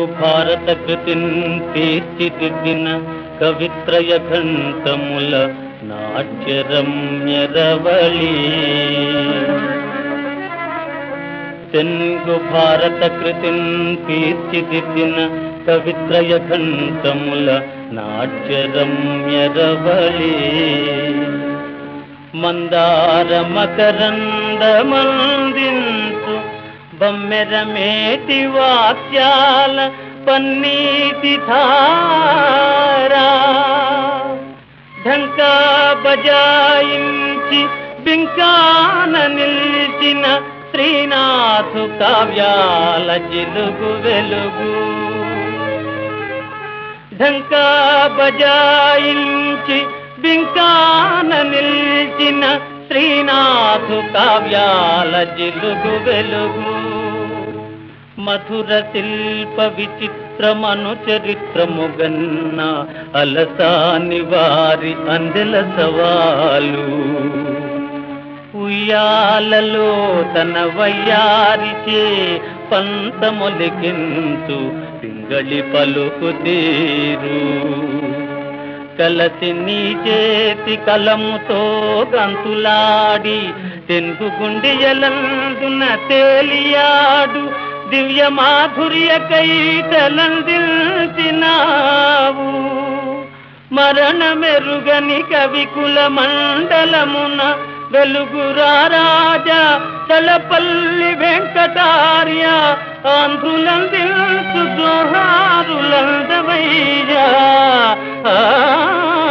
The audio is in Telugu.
భారత కృతిన్ తీర్చిదిద్దిన కవిత్రయ ఘంటముల నాట్యరమ్యరవళి తెన్గు భారత కృతిన్ తీర్చిదిద్దిన కవిత్రయ ఘంటముల నాట్యరమ్యరవళి మందార మకరంద మందించు బమ్మెరమేటి వాక్యాల పన్నీతి ధారా ఢంకా బజాయించి బింకాన నిలిచిన శ్రీనాథు కావ్యాల జిలుగు వెలుగు ఢంకా బజాయించి బింకాన నిలిచిన శ్రీనాథు కావ్యాల జిలుగు వెలుగు మధుర శిల్ప విచిత్రమను చరిత్రముగన్న అలసాని వారి అందెల సవాలు ఉయ్యాలలో తన వయ్యారిచే పంతమొలికించు పింగళి పలుకు తీరు కలసి నీ చేతి కలముతో గంతులాడి తెన్గు గుండెయలందున తేలియాడు దివ్య మాధుర్య కైటలందించినావు మరణమెరుగని కవికుల మండలమున వెలుగురారాజా తలపల్లి వెంకటార్య ఆంధ్రులందించు జోహారులందవయ్యా ఆ